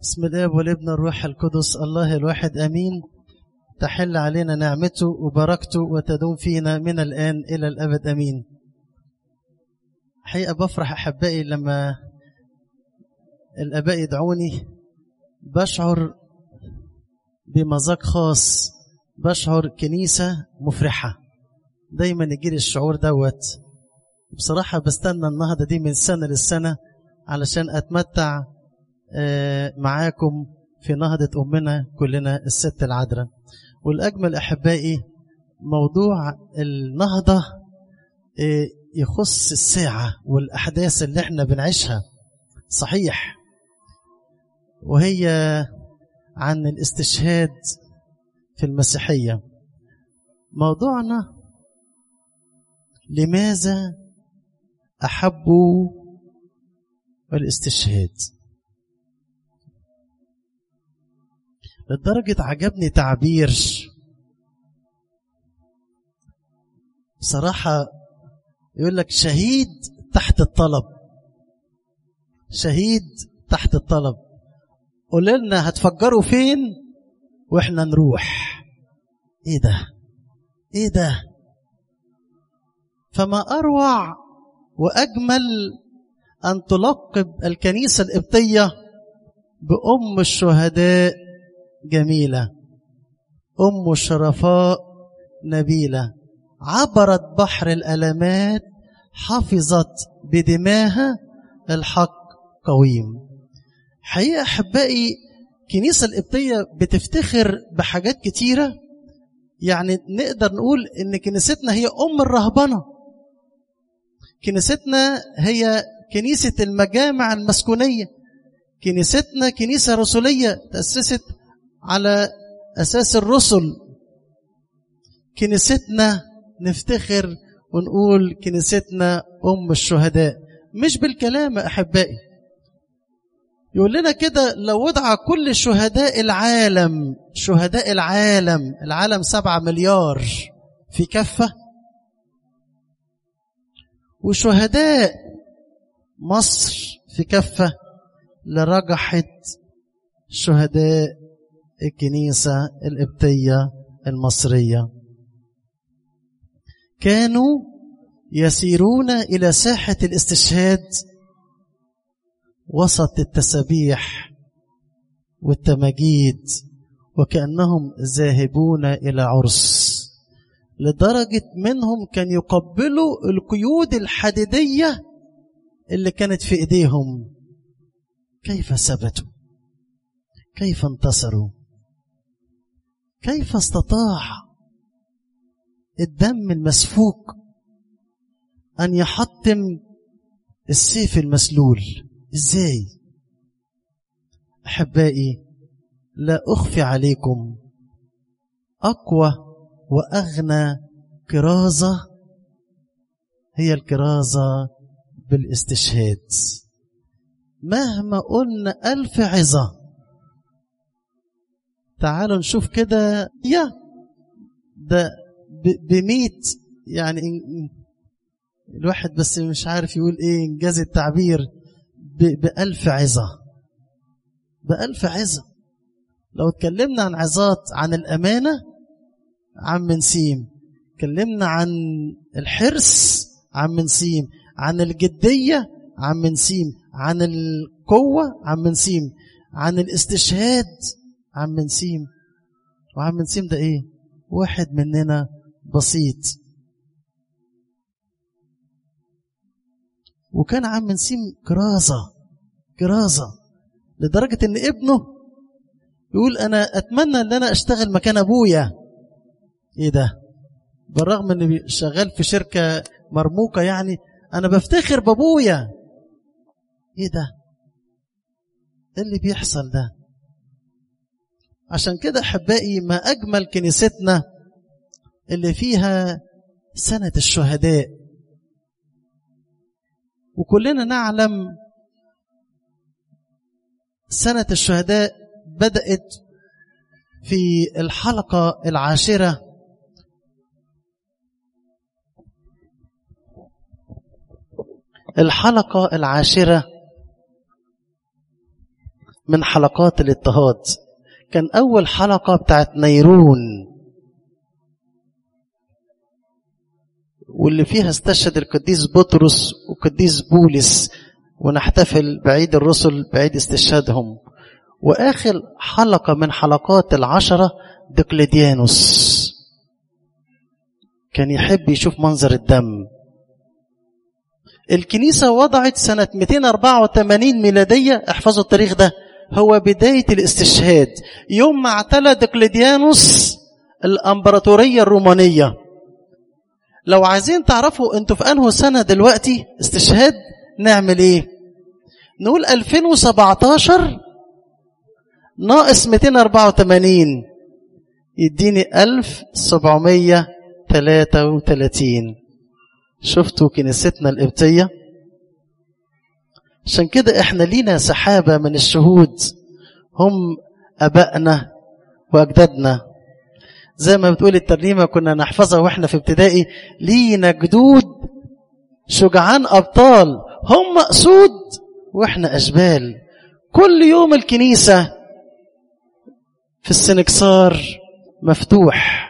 بسم الاب والابن الروح القدس الله الواحد امين تحل علينا نعمته وبركته وتدوم فينا من الان الى الابد امين حقيقه بفرح احبائي لما الاباء يدعوني بشعر بمذاق خاص بشعر كنيسه مفرحه دايما يجيلي الشعور دوت بصراحه بستنى النهضه دي من سنه للسنه علشان اتمتع معاكم في نهضة أمنا كلنا الست العذراء والأجمل أحبائي موضوع النهضة يخص الساعة والأحداث اللي احنا بنعيشها صحيح وهي عن الاستشهاد في المسيحية موضوعنا لماذا أحبوا الاستشهاد لدرجة عجبني تعبير بصراحة يقول لك شهيد تحت الطلب شهيد تحت الطلب قول لنا هتفجروا فين واحنا نروح ايه ده ايه ده فما اروع واجمل ان تلقب الكنيسه القبطيه بام الشهداء جميلة أم الشرفاء نبيلة عبرت بحر الألمات حفظت بدماها الحق قويم حقيقة أحبائي الكنيسة القبطية بتفتخر بحاجات كتيرة يعني نقدر نقول إن كنيستنا هي أم الرهبنة كنيستنا هي كنيسة المجامع المسكونية كنيستنا كنيسة رسولية تأسست على أساس الرسل كنيستنا نفتخر ونقول كنيستنا أم الشهداء مش بالكلام أحبائي يقول لنا كده لو وضع كل شهداء العالم شهداء العالم العالم سبعة مليار في كفة وشهداء مصر في كفة لرجحت شهداء الكنيسة القبطية المصرية كانوا يسيرون إلى ساحة الاستشهاد وسط التسابيح والتماجيد وكأنهم ذاهبون إلى عرس لدرجة منهم كان يقبلوا القيود الحديدية اللي كانت في إيديهم كيف ثبتوا كيف انتصروا كيف استطاع الدم المسفوك ان يحطم السيف المسلول ازاي احبائي لا اخفي عليكم اقوى واغنى كرازه هي الكرازه بالاستشهاد مهما قلنا الف عظه تعالوا نشوف كده يا ده بميت يعني الواحد بس مش عارف يقول ايه انجاز التعبير بألف عظة بألف عظة لو اتكلمنا عن عظات عن الأمانة عم نسيم اتكلمنا عن الحرص عم نسيم عن الجدية عم نسيم عن القوة عم نسيم عن الاستشهاد عم نسيم وعم نسيم ده ايه واحد مننا بسيط وكان عم نسيم كرازة كرازة لدرجة ان ابنه يقول انا اتمنى ان انا اشتغل مكان ابويا ايه ده بالرغم اني شغال في شركة مرموقة يعني انا بفتخر بابويا ايه ده ايه اللي بيحصل ده عشان كده احبائي ما اجمل كنيستنا اللي فيها سنه الشهداء وكلنا نعلم سنه الشهداء بدات في الحلقه العاشره الحلقه العاشره من حلقات الاضطهاد كان أول حلقة بتاعت نيرون واللي فيها استشهد القديس بطرس وقديس بولس ونحتفل بعيد الرسل بعيد استشهادهم وآخر حلقة من حلقات العشرة دقلديانوس كان يحب يشوف منظر الدم الكنيسة وضعت سنة 284 ميلادية احفظوا التاريخ ده هو بداية الاستشهاد يوم ما اعتلى دقلديانوس الامبراطورية الرومانية لو عايزين تعرفوا انتوا في انه سنة دلوقتي استشهاد نعمل ايه نقول 2017 ناقص 284 يديني 1733 شفتوا كنيستنا القبطية عشان كده احنا لينا سحابة من الشهود هم أبائنا وأجدادنا زي ما بتقول الترنيمة كنا نحفظها واحنا في ابتدائي لينا جدود شجعان أبطال هم أسود واحنا أشبال كل يوم الكنيسة في السنكسار مفتوح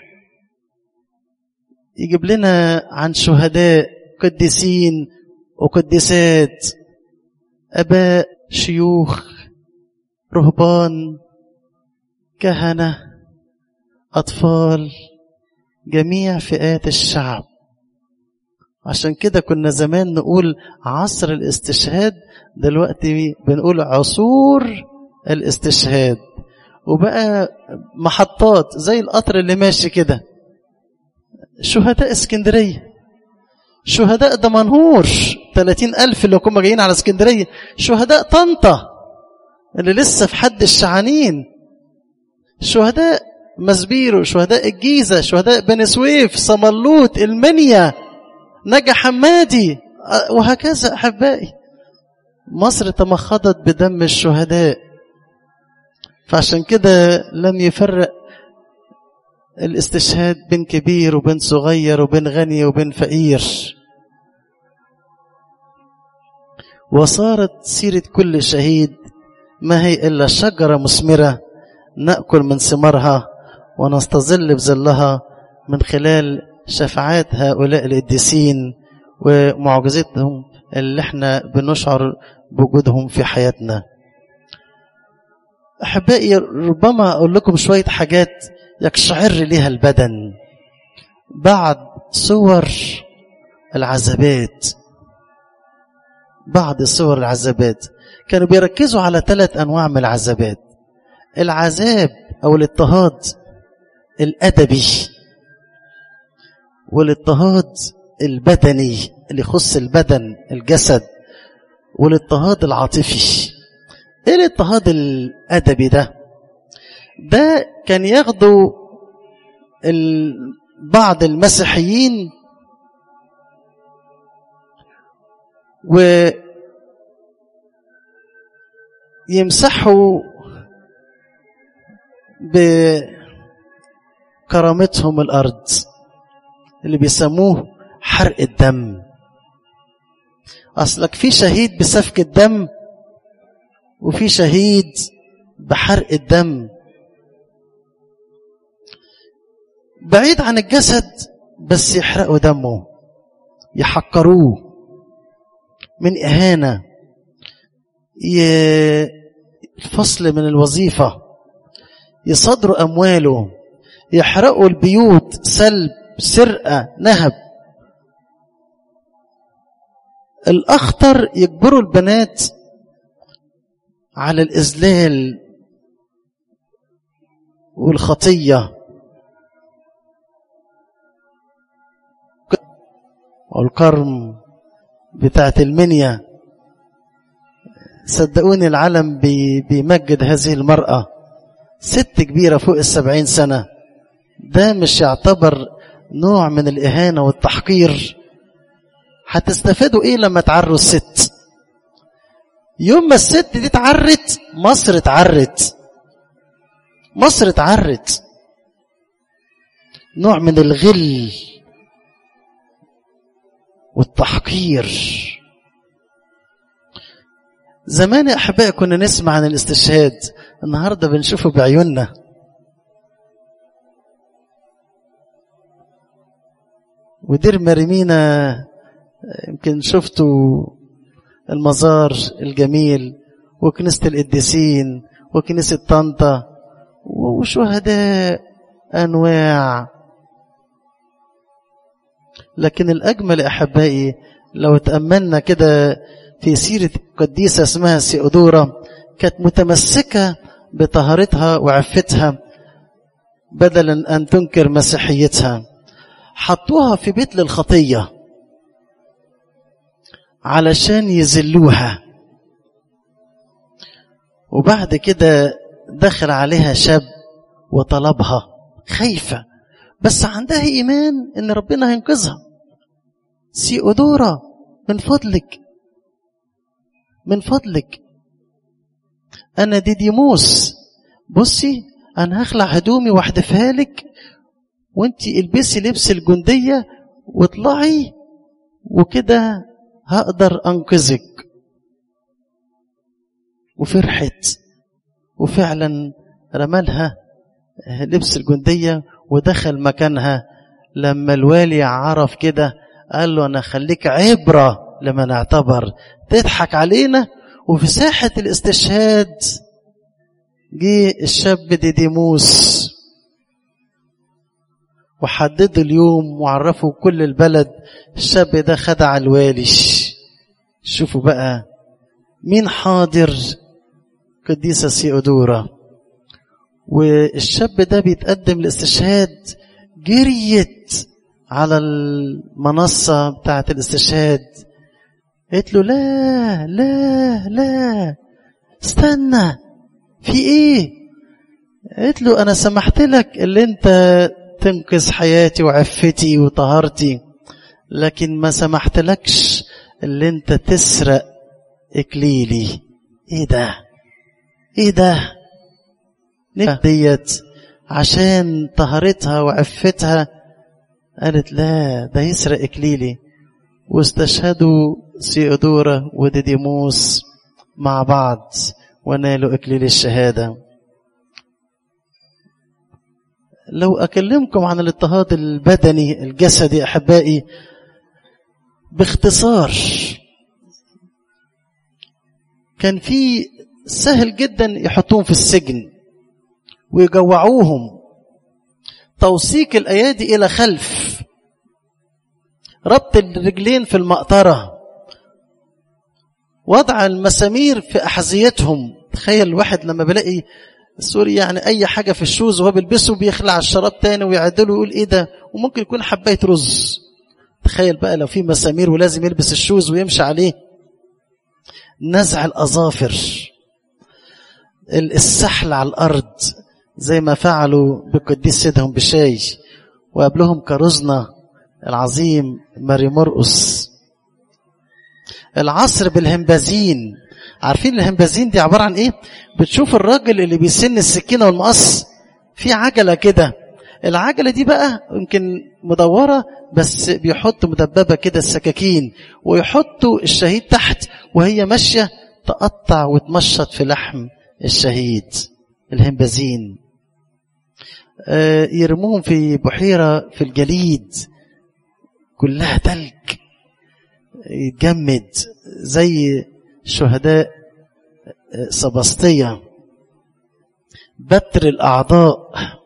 يجيب لنا عن شهداء قديسين وقديسات أباء شيوخ رهبان كهنة أطفال جميع فئات الشعب عشان كده كنا زمان نقول عصر الاستشهاد دلوقتي بنقول عصور الاستشهاد وبقى محطات زي القطر اللي ماشي كده شهداء اسكندرية شهداء دمنهور 30 ألف اللي كنا جايين على اسكندرية شهداء طنطا اللي لسه في حد الشعانين شهداء مسبيرو شهداء الجيزة شهداء بني سويف صملوت المنيا نجا حمادي وهكذا أحبائي مصر تمخضت بدم الشهداء فعشان كده لم يفرق الاستشهاد بين كبير وبين صغير وبين غني وبين فقير وصارت سيرة كل شهيد ما هي إلا شجرة مثمرة نأكل من ثمارها ونستظل بظلها من خلال شفاعات هؤلاء القديسين ومعجزتهم اللي احنا بنشعر بوجودهم في حياتنا أحبائي ربما أقول لكم شوية حاجات يقشعر لها البدن بعد صور العذابات بعض صور العذابات كانوا بيركزوا على ثلاث أنواع من العذابات العذاب أو الاضطهاد الأدبي والاضطهاد البدني اللي يخص البدن الجسد والاضطهاد العاطفي ايه الاضطهاد الادبي ده ده كان ياخدوا بعض المسيحيين ويمسحوا بكرامتهم الأرض اللي بيسموه حرق الدم أصلك في شهيد بسفك الدم وفي شهيد بحرق الدم بعيد عن الجسد بس يحرقوا دمه يحقروه من إهانة الفصل من الوظيفة يصدروا أمواله يحرقوا البيوت سلب سرقة نهب الأخطر يجبروا البنات على الإذلال والخطية والقرم بتاعت المنيا صدقوني العالم بيمجد هذه المرأة ست كبيرة فوق السبعين سنة ده مش يعتبر نوع من الإهانة والتحقير هتستفادوا إيه لما تعروا الست يوم ما الست دي اتعرت مصر اتعرت مصر اتعرت نوع من الغل والتحقير زمان يا أحبائي كنا نسمع عن الاستشهاد النهاردة بنشوفه بعيوننا ودير مريمينا يمكن شفتوا المزار الجميل وكنيسة القديسين وكنيسة طنطا وشهداء أنواع لكن الأجمل أحبائي لو تأملنا كده في سيرة قديسة اسمها سيودورا كانت متمسكة بطهارتها وعفتها بدلا أن تنكر مسيحيتها حطوها في بيت للخطية علشان يذلوها وبعد كده دخل عليها شاب وطلبها خايفة بس عندها إيمان إن ربنا هينقذها سيودورا من فضلك من فضلك أنا ديديموس بصي أنا هخلع هدومي واحدفها لك وانت البسي لبس الجندية واطلعي وكده هقدر أنقذك وفرحت وفعلا رمالها لبس الجندية ودخل مكانها لما الوالي عرف كده قال له أنا خليك عبرة لمن اعتبر تضحك علينا وفي ساحة الاستشهاد جه الشاب ديديموس وحددوا اليوم وعرفوا كل البلد الشاب ده خدع الوالي شوفوا بقى مين حاضر قديسة سيودورا والشاب ده بيتقدم لاستشهاد جريت على المنصة بتاعة الاستشهاد قلت له لا لا لا استنى في ايه قلت له انا سمحت لك اللي انت تنقذ حياتي وعفتي وطهارتي لكن ما سمحت لكش اللي انت تسرق اكليلي ايه ده ايه ده ديت عشان طهارتها وعفتها قالت لا ده يسرق اكليلي واستشهدوا سيودورا وديديموس مع بعض ونالوا اكليل الشهاده لو اكلمكم عن الاضطهاد البدني الجسدي احبائي باختصار كان في سهل جدا يحطوهم في السجن ويجوعوهم توثيق الايادي الى خلف ربط الرجلين في المقطره وضع المسامير في احذيتهم تخيل الواحد لما بلاقي سوري يعني اي حاجه في الشوز وهو بيلبسه بيخلع الشراب تاني ويعدله ويقول ايه ده وممكن يكون حبايه رز تخيل بقى لو في مسامير ولازم يلبس الشوز ويمشي عليه نزع الاظافر السحل على الارض زي ما فعلوا بقديس سيدهم بشاي وقبلهم كرزنا العظيم ماري مرقس العصر بالهمبازين عارفين الهمبازين دي عبارة عن ايه بتشوف الراجل اللي بيسن السكينة والمقص في عجلة كده العجلة دي بقى يمكن مدورة بس بيحطوا مدببة كده السكاكين ويحطوا الشهيد تحت وهي ماشية تقطع وتمشط في لحم الشهيد الهمبازين آه يرموهم في بحيرة في الجليد كلها تلج يتجمد زي شهداء سبسطية بتر الأعضاء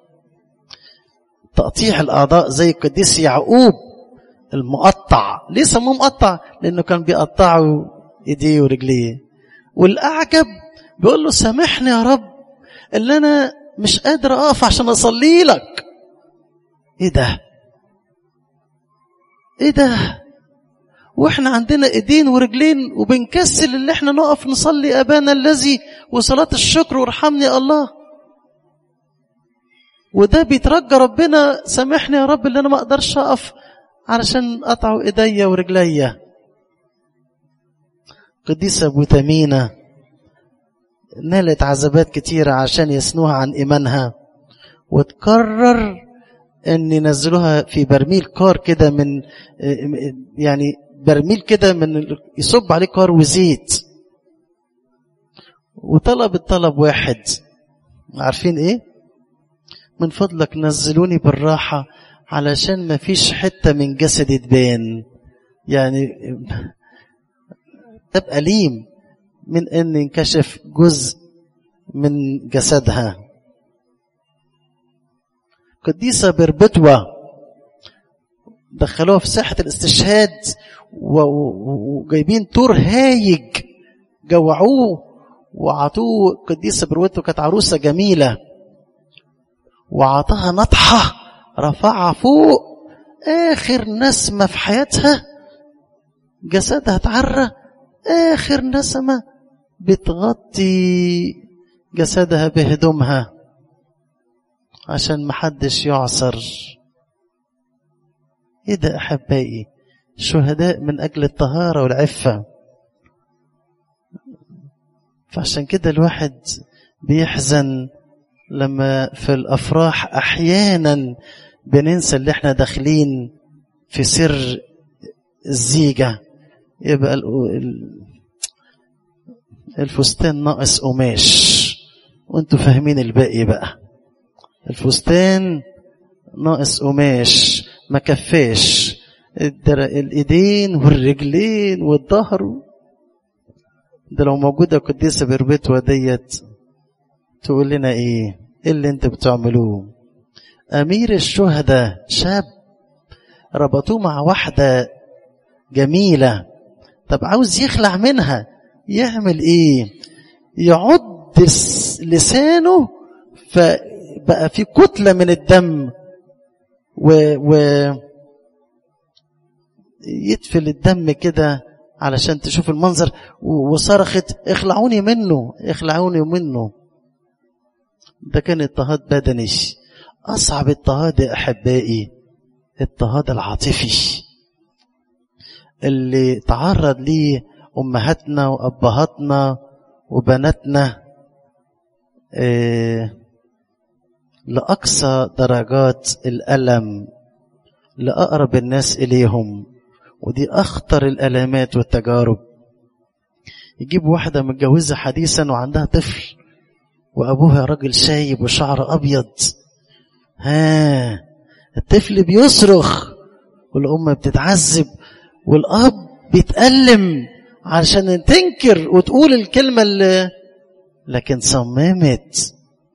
تقطيع الأعضاء زي القديس يعقوب المقطع ليه سموه مقطع لأنه كان بيقطعوا إيديه ورجليه والأعجب بيقول له سامحني يا رب اللي أنا مش قادر أقف عشان أصلي لك إيه ده إيه ده واحنا عندنا ايدين ورجلين وبنكسل اللي احنا نقف نصلي ابانا الذي وصلاة الشكر وارحمني الله وده بيترجى ربنا سامحني يا رب اللي انا ما اقدرش اقف علشان اقطعوا ايديا ورجليا قديسة ابو تمينة نالت عذابات كتيرة عشان يسنوها عن ايمانها وتقرر ان ينزلوها في برميل كار كده من يعني برميل كده من يصب عليه كار وزيت وطلب الطلب واحد عارفين ايه من فضلك نزلوني بالراحة علشان ما فيش حتة من جسدي تبان يعني تبقى أليم من أن ينكشف جزء من جسدها قديسة بربتوة دخلوها في ساحة الاستشهاد وجايبين تور هايج جوعوه وعطوه قديسة بروته كانت عروسة جميلة وعطاها نطحة رفعها فوق آخر نسمة في حياتها جسدها اتعرى آخر نسمة بتغطي جسدها بهدومها عشان محدش يعصر ايه ده احبائي شهداء من اجل الطهارة والعفة فعشان كده الواحد بيحزن لما في الافراح احيانا بننسى اللي احنا داخلين في سر الزيجه يبقى الفستان ناقص قماش وانتوا فاهمين الباقي بقى الفستان ناقص قماش ما كفاش الايدين والرجلين والظهر ده لو موجودة قديسة بربتوة ديت تقول لنا ايه ايه اللي انتوا بتعملوه امير الشهداء شاب ربطوه مع واحدة جميلة طب عاوز يخلع منها يعمل ايه يعض لسانه فبقى في كتلة من الدم و, و يدفل الدم كده علشان تشوف المنظر وصرخت اخلعوني منه اخلعوني منه ده كان اضطهاد بدني اصعب اضطهاد يا احبائي اضطهاد العاطفي اللي تعرض ليه امهاتنا وابهاتنا وبناتنا إيه لاقصى درجات الالم لاقرب الناس اليهم ودي اخطر الالامات والتجارب يجيب واحده متجوزه حديثا وعندها طفل وابوها راجل شايب وشعر ابيض ها الطفل بيصرخ والام بتتعذب والاب بيتألم علشان تنكر وتقول الكلمة اللي لكن صممت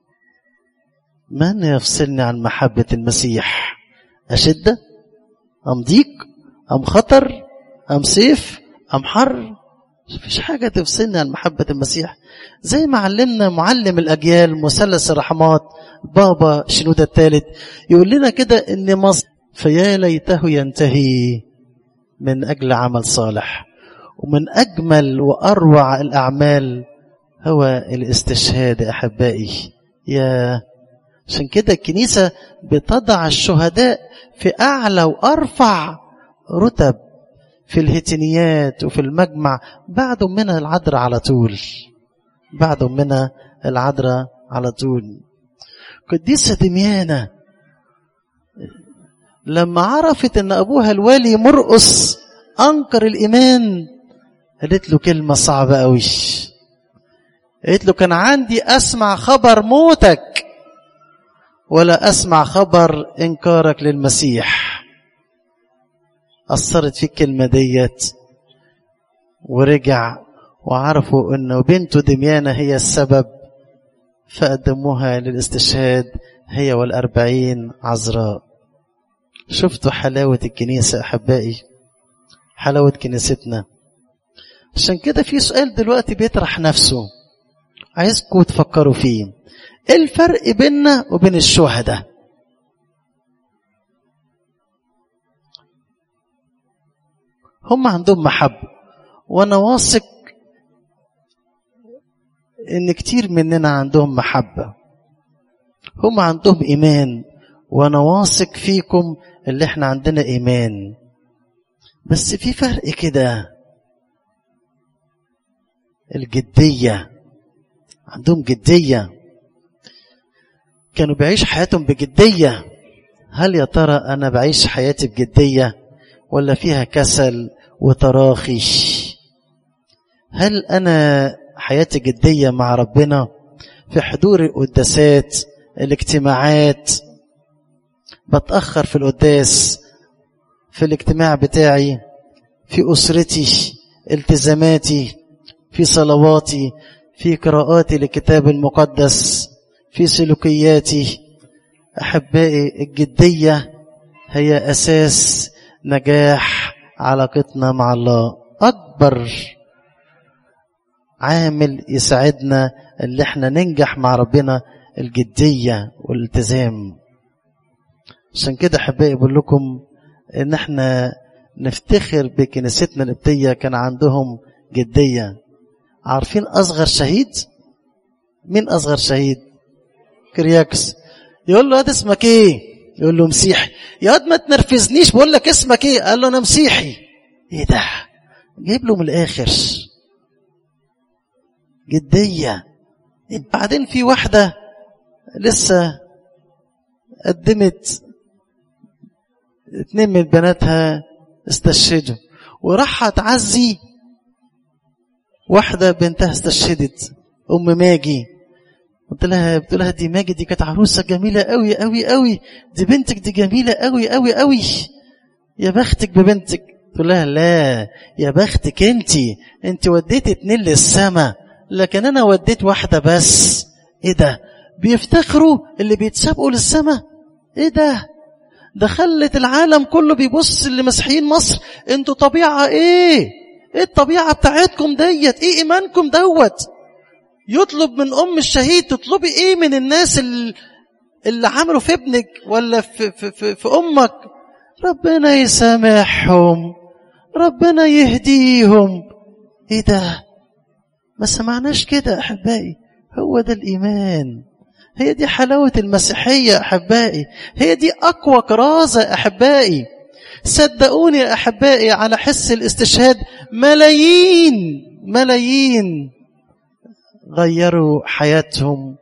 من يفصلني عن محبة المسيح أشدة أم ضيق أم خطر أم سيف أم حر مفيش حاجة تفصلني عن محبة المسيح زي ما علمنا معلم الأجيال مثلث الرحمات بابا شنودة الثالث يقول لنا كده إن مصر فيا ليته ينتهي من أجل عمل صالح ومن أجمل وأروع الأعمال هو الاستشهاد أحبائي يا عشان كده الكنيسة بتضع الشهداء في أعلى وأرفع رتب في الهتنيات وفي المجمع بعد منها العذراء على طول بعد منها العذراء على طول قديسة دميانة لما عرفت ان ابوها الوالي مرقص انكر الايمان قالت له كلمة صعبة قوي قالت له كان عندي اسمع خبر موتك ولا اسمع خبر انكارك للمسيح اثرت في الكلمة ديت ورجع وعرفوا انه بنته دميانة هي السبب فقدموها للاستشهاد هي والأربعين عذراء شفتوا حلاوة الكنيسة أحبائي حلاوة كنيستنا عشان كده في سؤال دلوقتي بيطرح نفسه عايزكم تفكروا فيه ايه الفرق بيننا وبين الشهداء هم عندهم محبة وانا واثق ان كتير مننا عندهم محبة هم عندهم ايمان وانا واثق فيكم اللي احنا عندنا ايمان بس في فرق كده الجدية عندهم جدية كانوا بيعيش حياتهم بجدية هل يا ترى أنا بعيش حياتي بجدية ولا فيها كسل وتراخي هل أنا حياتي جدية مع ربنا في حضور القداسات الاجتماعات بتأخر في القداس في الاجتماع بتاعي في أسرتي التزاماتي في صلواتي في قراءاتي للكتاب المقدس في سلوكياتي أحبائي الجدية هي أساس نجاح علاقتنا مع الله أكبر عامل يساعدنا اللي احنا ننجح مع ربنا الجدية والالتزام عشان كده أحبائي بقول لكم إن احنا نفتخر بكنيستنا القبطية كان عندهم جدية عارفين أصغر شهيد مين أصغر شهيد كرياكس يقول له هذا اسمك ايه يقول له مسيحي يا واد ما تنرفزنيش بقول لك اسمك ايه قال له انا مسيحي ايه ده جايب له من الاخر جدية بعدين في واحدة لسه قدمت اتنين من بناتها استشهدوا وراح تعزي واحدة بنتها استشهدت أم ماجي قلت لها قلت لها دي ماجي دي كانت عروسة جميلة قوي قوي قوي دي بنتك دي جميلة قوي قوي قوي يا بختك ببنتك قلت لها لا يا بختك انت انت وديت اتنين للسما لكن انا وديت واحدة بس ايه ده بيفتخروا اللي بيتسابقوا للسما ايه ده ده خلت العالم كله بيبص لمسيحيين مصر انتوا طبيعة ايه ايه الطبيعة بتاعتكم ديت ايه ايمانكم دوت يطلب من ام الشهيد تطلبي ايه من الناس اللي, اللي عملوا في ابنك ولا في, في, في, في امك ربنا يسامحهم ربنا يهديهم ايه ده ما سمعناش كده احبائي هو ده الايمان هي دي حلاوة المسيحية أحبائي هي دي أقوى كرازة أحبائي صدقوني يا أحبائي على حس الاستشهاد ملايين ملايين غيروا حياتهم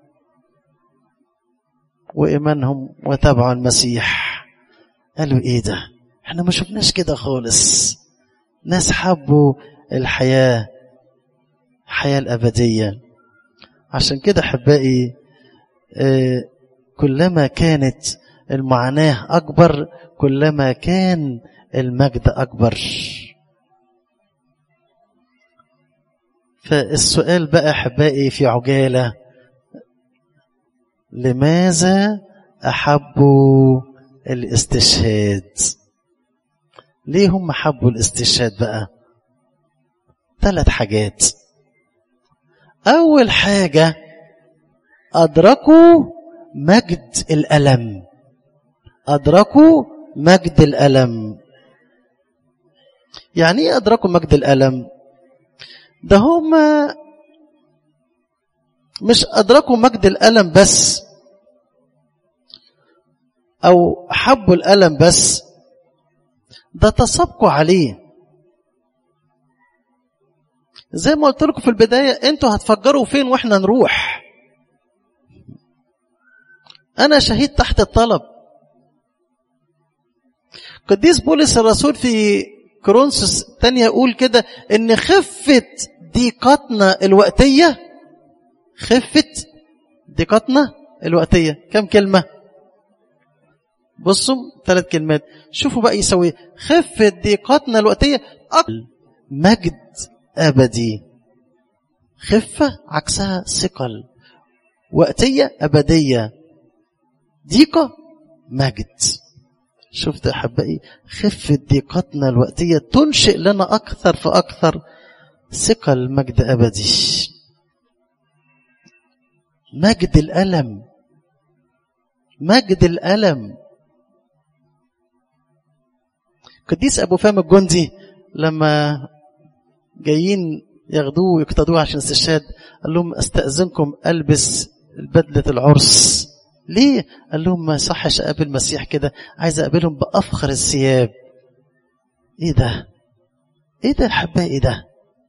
وإيمانهم وتبعوا المسيح قالوا إيه ده احنا ما شفناش كده خالص ناس حبوا الحياة الحياة الأبدية عشان كده أحبائي كلما كانت المعاناة أكبر كلما كان المجد أكبر فالسؤال بقى أحبائي في عجالة لماذا أحبوا الاستشهاد ليه هم حبوا الاستشهاد بقى ثلاث حاجات أول حاجة أدركوا مجد الألم أدركوا مجد الألم يعني إيه أدركوا مجد الألم ده هم مش أدركوا مجد الألم بس أو حبوا الألم بس ده تسابقوا عليه زي ما قلت لكم في البداية انتوا هتفجروا فين واحنا نروح أنا شهيد تحت الطلب قديس بولس الرسول في كورنثوس الثانية يقول كده إن خفة ضيقتنا الوقتية خفة ضيقتنا الوقتية كم كلمة؟ بصوا ثلاث كلمات شوفوا بقى يسوي خفة ضيقتنا الوقتية أقل مجد أبدي خفة عكسها ثقل وقتية أبدية ضيقة مجد شفت أحبائي خفة ضيقتنا الوقتية تنشئ لنا أكثر فأكثر ثقل مجد أبدي مجد الألم مجد الألم قديس أبو فهم الجندي لما جايين ياخدوه ويقتضوه عشان استشهاد قال لهم استأذنكم ألبس بدلة العرس ليه؟ قال لهم ما صحش أقابل المسيح كده عايز أقابلهم بأفخر الثياب إيه ده؟ إيه ده أحبائي ده؟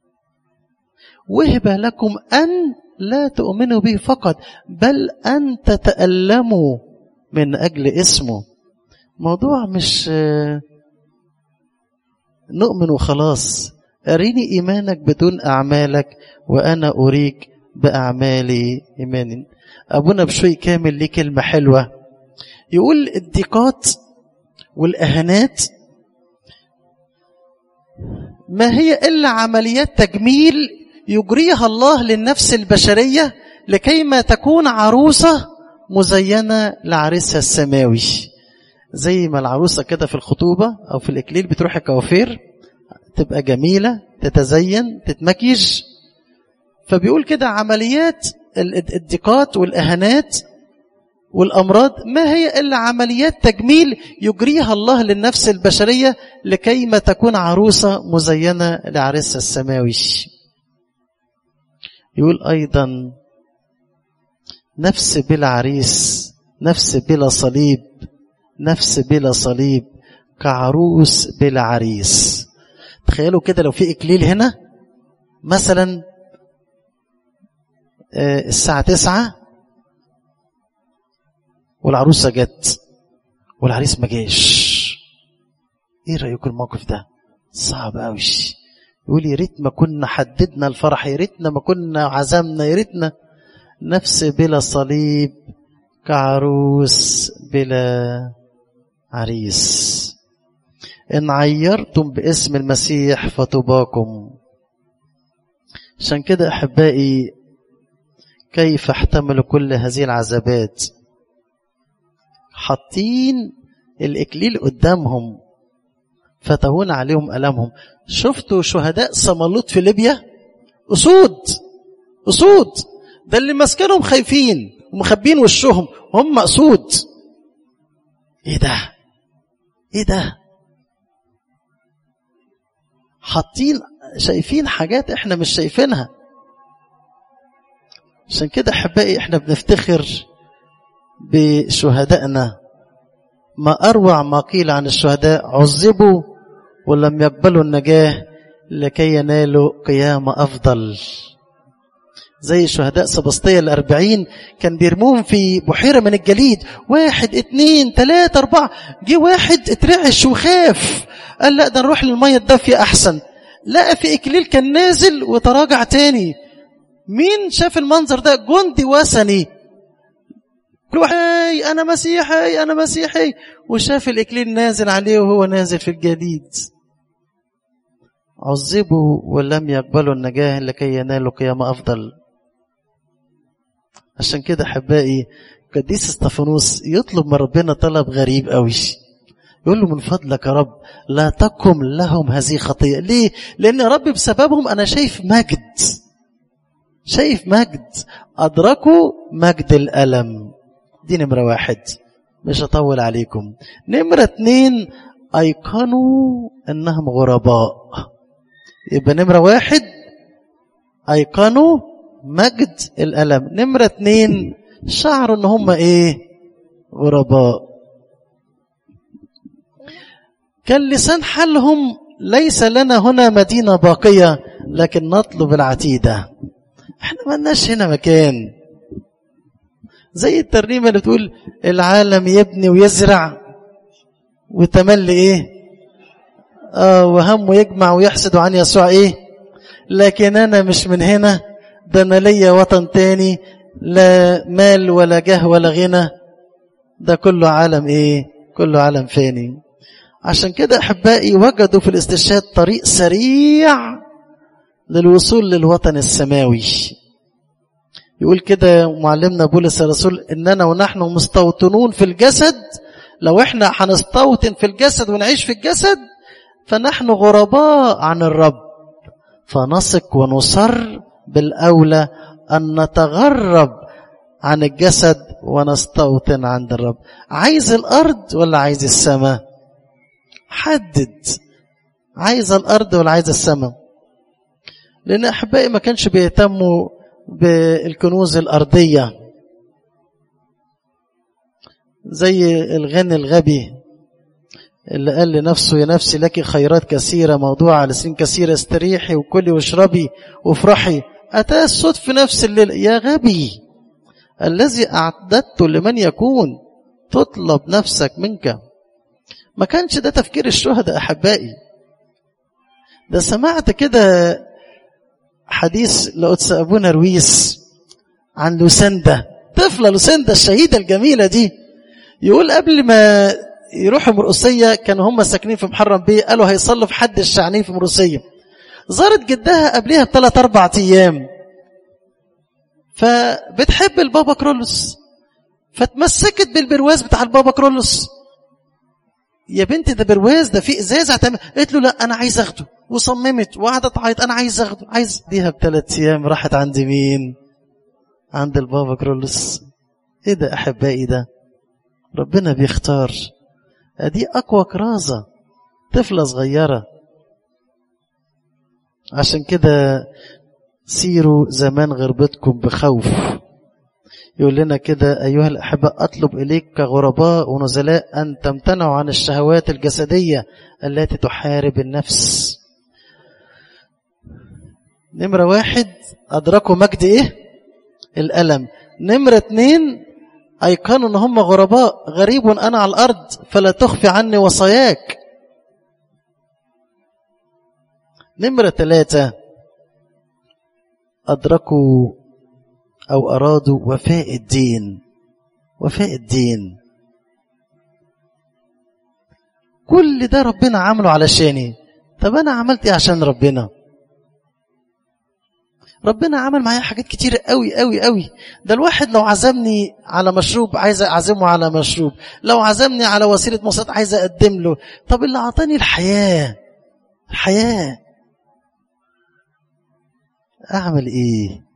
وهب لكم أن لا تؤمنوا به فقط بل أن تتألموا من أجل اسمه موضوع مش نؤمن وخلاص أريني إيمانك بدون أعمالك وأنا أريك بأعمالي إيمان أبونا بشوي كامل ليه كلمة حلوة يقول الضيقات والأهانات ما هي إلا عمليات تجميل يجريها الله للنفس البشرية لكيما تكون عروسة مزينة لعريسها السماوي زي ما العروسة كده في الخطوبة أو في الإكليل بتروح الكوافير تبقى جميلة تتزين تتمكيج فبيقول كده عمليات الضيقات والأهانات والأمراض ما هي إلا عمليات تجميل يجريها الله للنفس البشرية لكيما تكون عروسة مزينة لعريسها السماوي يقول أيضا نفس بلا عريس نفس بلا صليب نفس بلا صليب كعروس بلا عريس تخيلوا كده لو في إكليل هنا مثلا الساعة تسعة والعروسة جت والعريس ما جاش ايه رأيكم الموقف ده صعب قوي يقول يا ريت ما كنا حددنا الفرح يا ريتنا ما كنا عزمنا يا ريتنا نفس بلا صليب كعروس بلا عريس إن عيرتم باسم المسيح فطوباكم عشان كده أحبائي كيف احتملوا كل هذه العذابات حاطين الإكليل قدامهم فتهون عليهم ألمهم شفتوا شهداء صمالوت في ليبيا أسود أسود ده اللي ماسكينهم خايفين ومخبين وشهم وهم أسود إيه ده إيه ده حاطين شايفين حاجات احنا مش شايفينها عشان كده احبائي احنا بنفتخر بشهدائنا ما اروع ما قيل عن الشهداء عذبوا ولم يقبلوا النجاه لكي ينالوا قيامة أفضل زي شهداء سبسطية الأربعين كان بيرموهم في بحيرة من الجليد واحد اتنين تلاتة أربعة جه واحد اترعش وخاف قال لا ده نروح للمية الدافية أحسن لقى في إكليل كان نازل وتراجع تاني مين شاف المنظر ده جندي وثني كل واحد أنا مسيحي أنا مسيحي وشاف الإكليل نازل عليه وهو نازل في الجليد عذبوا ولم يقبلوا النجاة لكي ينالوا قيامة أفضل عشان كده أحبائي قديس استفانوس يطلب من ربنا طلب غريب قوي يقول له من فضلك يا رب لا تقم لهم هذه خطيئة ليه؟ لأن يا رب بسببهم أنا شايف مجد شايف مجد أدركوا مجد الألم دي نمرة واحد مش هطول عليكم نمرة اتنين أيقنوا أنهم غرباء يبقى نمرة واحد أيقنوا مجد الألم نمرة اتنين شعروا ان هم ايه غرباء كان لسان حالهم ليس لنا هنا مدينة باقية لكن نطلب العتيدة احنا ما لناش هنا مكان زي الترنيمة اللي بتقول العالم يبني ويزرع وتملي ايه آه وهمه يجمع ويحسد عن يسوع ايه لكن انا مش من هنا ده انا ليا وطن تاني لا مال ولا جاه ولا غنى ده كله عالم ايه كله عالم فاني عشان كده احبائي وجدوا في الاستشهاد طريق سريع للوصول للوطن السماوي يقول كده معلمنا بولس الرسول اننا ونحن مستوطنون في الجسد لو احنا هنستوطن في الجسد ونعيش في الجسد فنحن غرباء عن الرب فنثق ونصر بالاولى ان نتغرب عن الجسد ونستوطن عند الرب عايز الارض ولا عايز السماء حدد عايز الارض ولا عايز السماء لان احبائي ما كانش بيهتموا بالكنوز الارضيه زي الغني الغبي اللي قال لنفسه يا نفسي لك خيرات كثيرة موضوعة على سنين كثيرة استريحي وكلي واشربي وافرحي أتى الصوت في نفس الليل يا غبي الذي أعددته لمن يكون تطلب نفسك منك ما كانش ده تفكير الشهداء أحبائي ده سمعت كده حديث لقدس أبونا رويس عن لوسندا طفلة لوسندا الشهيدة الجميلة دي يقول قبل ما يروحوا مرقسية كانوا هم ساكنين في محرم بيه قالوا هيصلوا في حد الشعنين في مرقسية زارت جدها قبلها بثلاث أربع أيام فبتحب البابا كرولوس فتمسكت بالبرواز بتاع البابا كرولوس يا بنتي ده برواز ده في ازاز هتعمل قالت له لا انا عايز اخده وصممت وقعدت تعيط انا عايز اخده عايز ديها بثلاث ايام راحت عند مين عند البابا كرولوس ايه ده احبائي ده ربنا بيختار ادي اقوى كرازه طفله صغيره عشان كده سيروا زمان غربتكم بخوف يقول لنا كده أيها الأحباء أطلب إليك كغرباء ونزلاء أن تمتنعوا عن الشهوات الجسدية التي تحارب النفس نمرة واحد أدركوا مجد إيه؟ الألم نمرة اتنين أيقنوا أن هم غرباء غريب أنا على الأرض فلا تخفي عني وصاياك نمرة ثلاثة أدركوا أو أرادوا وفاء الدين وفاء الدين كل ده ربنا عمله علشاني طب أنا عملت إيه عشان ربنا ربنا عمل معايا حاجات كتير قوي قوي قوي ده الواحد لو عزمني على مشروب عايز أعزمه على مشروب لو عزمني على وسيلة مواصلات عايز أقدم له طب اللي أعطاني الحياة الحياة أعمل إيه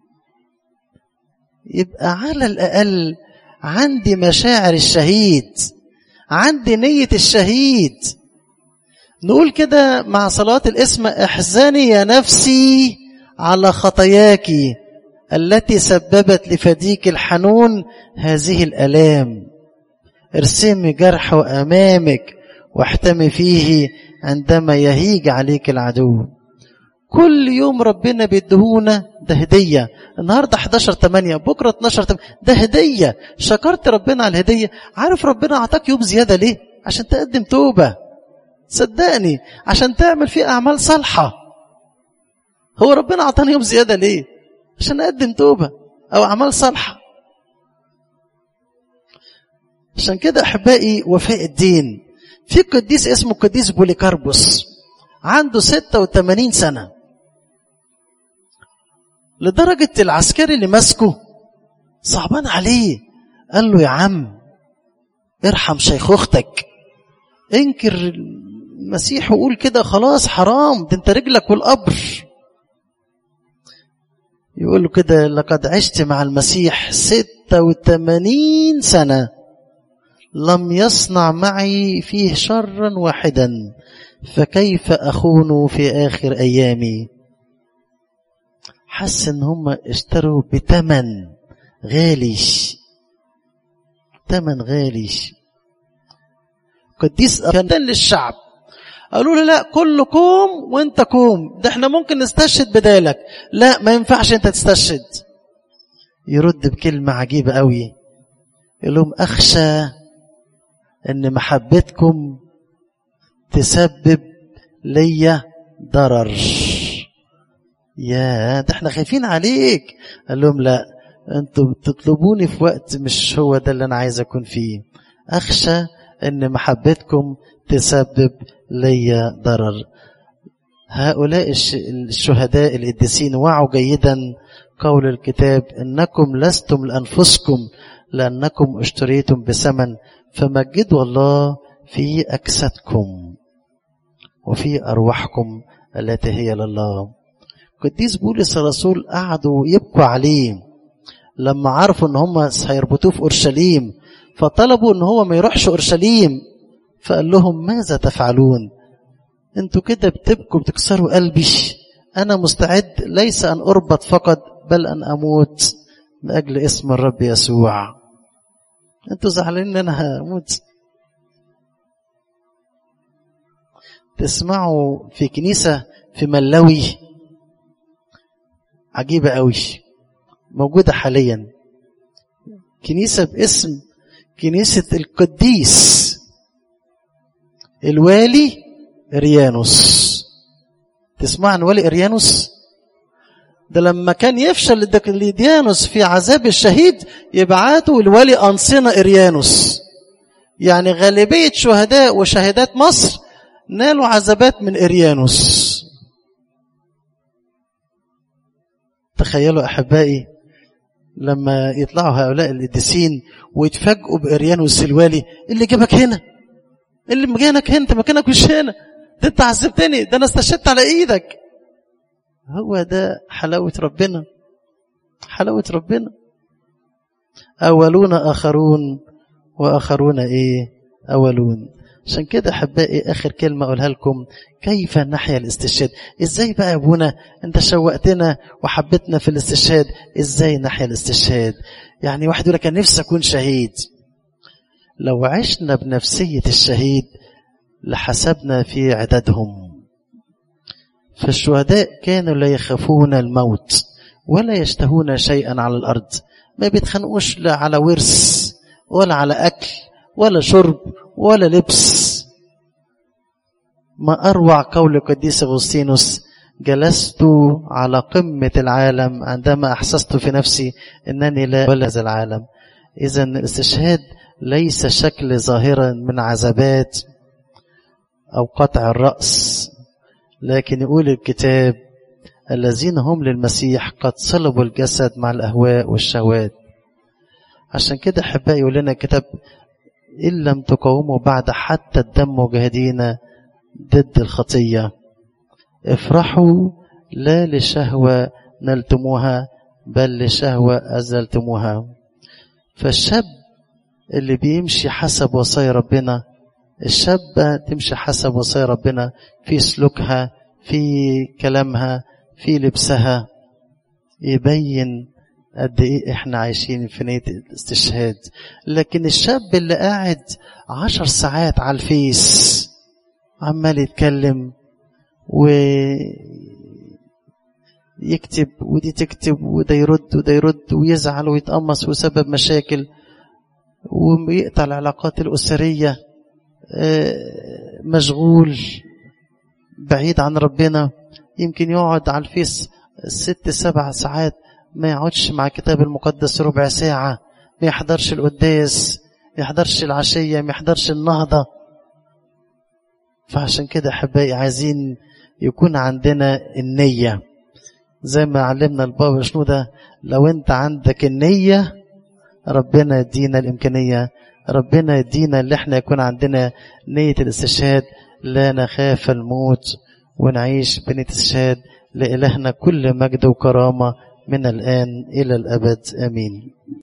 يبقى على الأقل عندي مشاعر الشهيد عندي نية الشهيد نقول كده مع صلاة الاسم احزني يا نفسي على خطاياك التي سببت لفديك الحنون هذه الألام ارسمي جرحه أمامك واحتمي فيه عندما يهيج عليك العدو كل يوم ربنا بيدهونا ده هدية النهاردة 11 8 بكرة 12 8 ده هدية شكرت ربنا على الهدية عارف ربنا أعطاك يوم زيادة ليه عشان تقدم توبة صدقني عشان تعمل فيه أعمال صالحة هو ربنا أعطاني يوم زيادة ليه عشان أقدم توبة أو أعمال صالحة عشان كده أحبائي وفاء الدين في قديس اسمه قديس بوليكاربوس عنده 86 سنة لدرجة العسكري اللي ماسكه صعبان عليه قال له يا عم ارحم شيخوختك انكر المسيح وقول كده خلاص حرام ده انت رجلك والقبر يقول له كده لقد عشت مع المسيح ستة وثمانين سنة لم يصنع معي فيه شرا واحدا فكيف أخون في آخر أيامي حس ان هم اشتروا بتمن غالي تمن غالي قديس كان للشعب قالوا له لا كله كوم وانت كوم ده احنا ممكن نستشهد بدالك لا ما ينفعش انت تستشهد يرد بكلمة عجيبة قوي يقول لهم أخشى أن محبتكم تسبب ليا ضرر يا ده احنا خايفين عليك قال لهم لا انتوا بتطلبوني في وقت مش هو ده اللي انا عايز اكون فيه اخشى ان محبتكم تسبب لي ضرر هؤلاء الشهداء القديسين وعوا جيدا قول الكتاب انكم لستم لانفسكم لانكم اشتريتم بثمن فمجدوا الله في اجسادكم وفي ارواحكم التي هي لله قديس بولس الرسول قعدوا يبكوا عليه لما عرفوا ان هم هيربطوه في اورشليم فطلبوا ان هو ما يروحش اورشليم فقال لهم ماذا تفعلون انتوا كده بتبكوا بتكسروا قلبي انا مستعد ليس ان اربط فقط بل ان اموت من اجل اسم الرب يسوع انتوا زعلانين ان انا هموت تسمعوا في كنيسة في ملوي عجيبة قوي موجودة حاليا كنيسة باسم كنيسة القديس الوالي ريانوس تسمع عن ولي إريانوس ده لما كان يفشل ديانوس في عذاب الشهيد يبعتوا الولي أنصنة إريانوس يعني غالبية شهداء وشهادات مصر نالوا عذابات من إريانوس تخيلوا أحبائي لما يطلعوا هؤلاء القديسين ويتفاجئوا بإريانوس الوالي اللي جابك هنا اللي مكانك هنا انت مكانك مش هنا ده انت عذبتني ده انا استشهدت على ايدك هو ده حلاوة ربنا حلاوة ربنا أولون آخرون وآخرون إيه أولون عشان كده أحبائي آخر كلمة أقولها لكم كيف نحيا الاستشهاد إزاي بقى يا أبونا أنت شوقتنا وحبتنا في الاستشهاد إزاي نحيا الاستشهاد يعني واحد يقول لك أنا نفسي أكون شهيد لو عشنا بنفسية الشهيد لحسبنا في عددهم فالشهداء كانوا لا يخافون الموت ولا يشتهون شيئا على الأرض ما بيتخانقوش لا على ورث ولا على أكل ولا شرب ولا لبس ما أروع قول القديس أغسطينوس جلست على قمة العالم عندما أحسست في نفسي أنني لا ولا ذا العالم إذا الاستشهاد ليس شكل ظاهرا من عذابات أو قطع الرأس لكن يقول الكتاب الذين هم للمسيح قد صلبوا الجسد مع الأهواء والشهوات عشان كده أحبائي يقول لنا الكتاب إن لم تقاوموا بعد حتى الدم مجاهدين ضد الخطية افرحوا لا لشهوة نلتموها بل لشهوة أزلتموها فالشاب اللي بيمشي حسب وصايا ربنا الشابة تمشي حسب وصايا ربنا في سلوكها في كلامها في لبسها يبين قد ايه احنا عايشين في نية الاستشهاد لكن الشاب اللي قاعد عشر ساعات على الفيس عمال يتكلم و يكتب ودي تكتب وده يرد وده يرد ويزعل ويتقمص ويسبب مشاكل ويقطع العلاقات الأسرية مشغول بعيد عن ربنا يمكن يقعد على الفيس ست سبع ساعات ما يقعدش مع الكتاب المقدس ربع ساعة ما يحضرش القداس ما يحضرش العشية ما يحضرش النهضة فعشان كده أحبائي عايزين يكون عندنا النية زي ما علمنا البابا شنو ده لو انت عندك النية ربنا يدينا الإمكانية ربنا يدينا اللي احنا يكون عندنا نية الاستشهاد لا نخاف الموت ونعيش بنية الاستشهاد لإلهنا كل مجد وكرامة من الآن إلى الأبد آمين